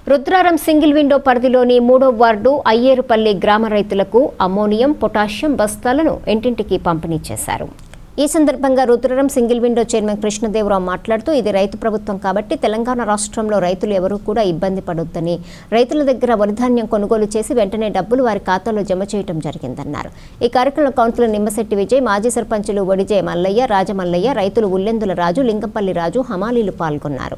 Rudraram single window పరిధిలోని మూడో ward అయ్యేరుపల్లి గ్రామ రైతులకు అమ్మోనియం పొటాషియం బస్తాలను ఇంటింటికి పంపిణీ చేశారు ఈ సందర్భంగా Rudraram single window chairman Krishnadevarao మాట్లాడుతూ ఇది రైతు ప్రభుత్వం కాబట్టి తెలంగాణ రాష్ట్రంలో రైతులు ఎవరూ కూడా ఇబ్బంది పడొద్దని రైతుల దగ్గర వరిధాన్యం కొనుగోలు చేసి వెంటనే డబ్బులు వారి ఖాతాలో జమ చేయడం జరిగిందన్నారు ఈ కార్యక్రమంలో కౌన్సిలర్ నిమ్మశెట్టి విజయ్ మాజీ సర్పంచులు ఒడిజే మల్లయ్య రాజమల్లయ్య రైతులు ఉల్లెందుల రాజు లింగంపల్లి రాజు హమాలీలు పాల్గొన్నారు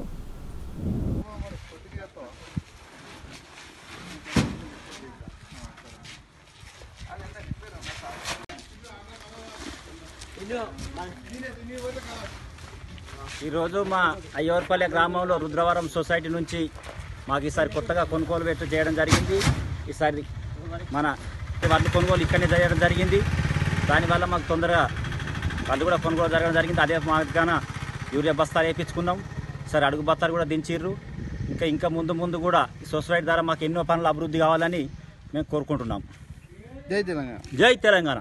ఈరోజు మా అయ్యవర్పల్లె గ్రామంలో రుద్రవరం సొసైటీ నుంచి మాకు ఈసారి కొత్తగా కొనుగోలు పెట్టు చేయడం జరిగింది ఈసారి మన వడ్లు కొనుగోలు ఇక్కడనే చేయడం జరిగింది దానివల్ల మాకు తొందరగా వాళ్ళు కూడా కొనుగోలు జరగడం జరిగింది అదే మాగాన యూరియా బస్తాలు వేయించుకున్నాం సరే అడుగు బస్తాలు కూడా దించిర్రు ఇంకా ఇంకా ముందు ముందు కూడా ఈ సొసైటీ ద్వారా మాకు ఎన్నో పనులు అభివృద్ధి కావాలని మేము కోరుకుంటున్నాం జై తెలంగాణ జై తెలంగాణ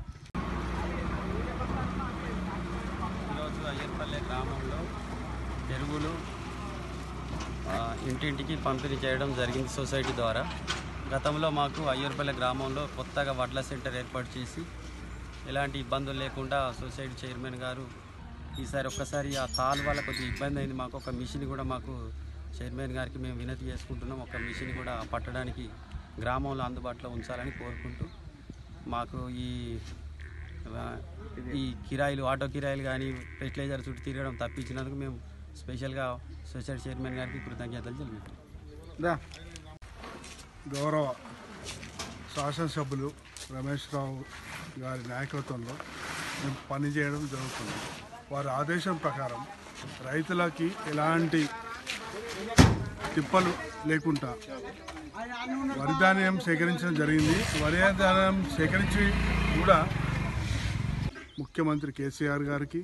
ఈరోజు అయ్యర్పల్లె గ్రామంలో ఎరువులు ఆ, ఇంటింటికి పంపిణీ చేయడం జరిగింది సొసైటీ ద్వారా గతంలో మాకు అయ్యర్పల్లె గ్రామంలో కొత్తగా వడ్ల సెంటర్ ఏర్పాటు చేసి ఎలాంటి ఇబ్బందులు లేకుండా సొసైటీ చైర్మన్ గారు ఈసారి ఒక్కసారి ఆ తాల్ వల్ల కొద్దిగా ఇబ్బంది అయింది మాకు ఒక మిషన్ కూడా మాకు చైర్మన్ గారికి మేము వినతి చేసుకుంటున్నాం ఒక మిషన్ కూడా పట్టడానికి గ్రామంలో అందుబాటులో ఉంచాలని కోరుకుంటూ మాకు ఈ ఆ, ఈ కిరాయిలు ఆటో కిరాయిలు కానీ ఫెర్టిలైజర్ చుట్టూ తిరగడం తప్పించినందుకు మేము స్పెషల్గా సొసైటీ చైర్మన్ గారికి కృతజ్ఞతలు తెలుపుతున్నాం దా గౌరవ శాసనసభ్యులు రమేష్ రావు గారి నాయకత్వంలో మేము పనిచేయడం జరుగుతుంది వారి ఆదేశం ప్రకారం రైతులకి ఎలాంటి తిప్పలు లేకుండా వరి ధాన్యం సేకరించడం జరిగింది వరి ధాన్యం సేకరించి కూడా ముఖ్యమంత్రి కేసీఆర్ గారికి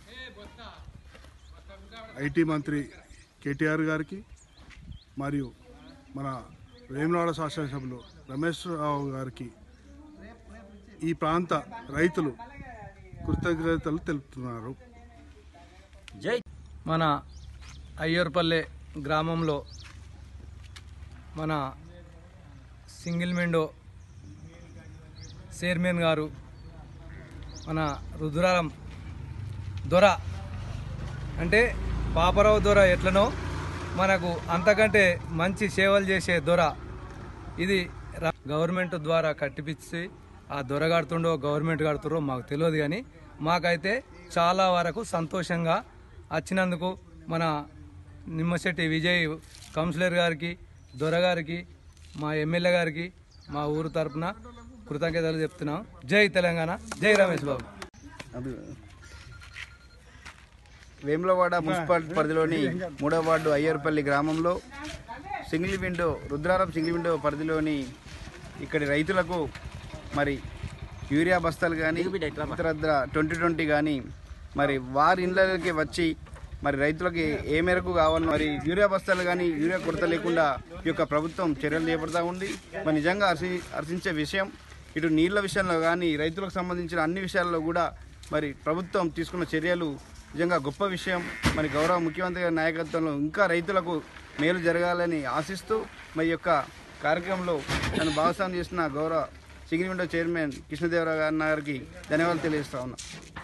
ఐటీ మంత్రి కేటీఆర్ గారికి మరియు మన వేములవాడ శాసనసభ్యులు రమేష్ రావు గారికి ఈ ప్రాంత రైతులు కృతజ్ఞతలు తెలుపుతున్నారు జై మన అయ్యూర్పల్లె గ్రామంలో మన సింగిల్ విండో చైర్మన్ గారు మన రుద్రారం దొర అంటే పాపరావు దొర ఎట్లనో మనకు అంతకంటే మంచి సేవలు చేసే దొర ఇది ర- గవర్నమెంట్ ద్వారా కట్టిపిచ్చి ఆ దొర కడుతుండో గవర్నమెంట్ కడుతుండో మాకు తెలియదు కానీ మాకైతే చాలా వరకు సంతోషంగా వచ్చినందుకు మన నిమ్మశెట్టి విజయ్ కౌన్సిలర్ గారికి దొర గారికి మా ఎమ్మెల్యే గారికి మా ఊరు తరపున కృతజ్ఞతలు చెప్తున్నాం జై తెలంగాణ జై రమేష్ బాబు అది వేములవాడ మున్సిపాలిటీ పరిధిలోని మూడవ వార్డు అయ్యర్పల్లి గ్రామంలో single window Rudraram single window పరిధిలోని ఇక్కడి రైతులకు మరి యూరియా బస్తాలు కానీ ఇతరత్ర ట్వంటీ ట్వంటీ కానీ మరి వారి ఇళ్ళకి వచ్చి మరి రైతులకి ఏ మేరకు కావాలో మరి యూరియా బస్తాలు కానీ యూరియా కొరత లేకుండా ఈ యొక్క ప్రభుత్వం చర్యలు చేపడతా ఉంది మరి నిజంగా హర్షి హర్షించే విషయం ఇటు నీళ్ల విషయంలో కానీ రైతులకు సంబంధించిన అన్ని విషయాల్లో కూడా మరి ప్రభుత్వం తీసుకున్న చర్యలు నిజంగా గొప్ప విషయం మరి గౌరవ ముఖ్యమంత్రి గారి నాయకత్వంలో ఇంకా రైతులకు మేలు జరగాలని ఆశిస్తూ మరి ఈ యొక్క కార్యక్రమంలో నన్ను భాగస్వామ్యం చేసిన గౌరవ సింగిల్ విండో చైర్మన్ కృష్ణదేవరావు గారి గారికి ధన్యవాదాలు తెలియజేస్తా ఉన్నా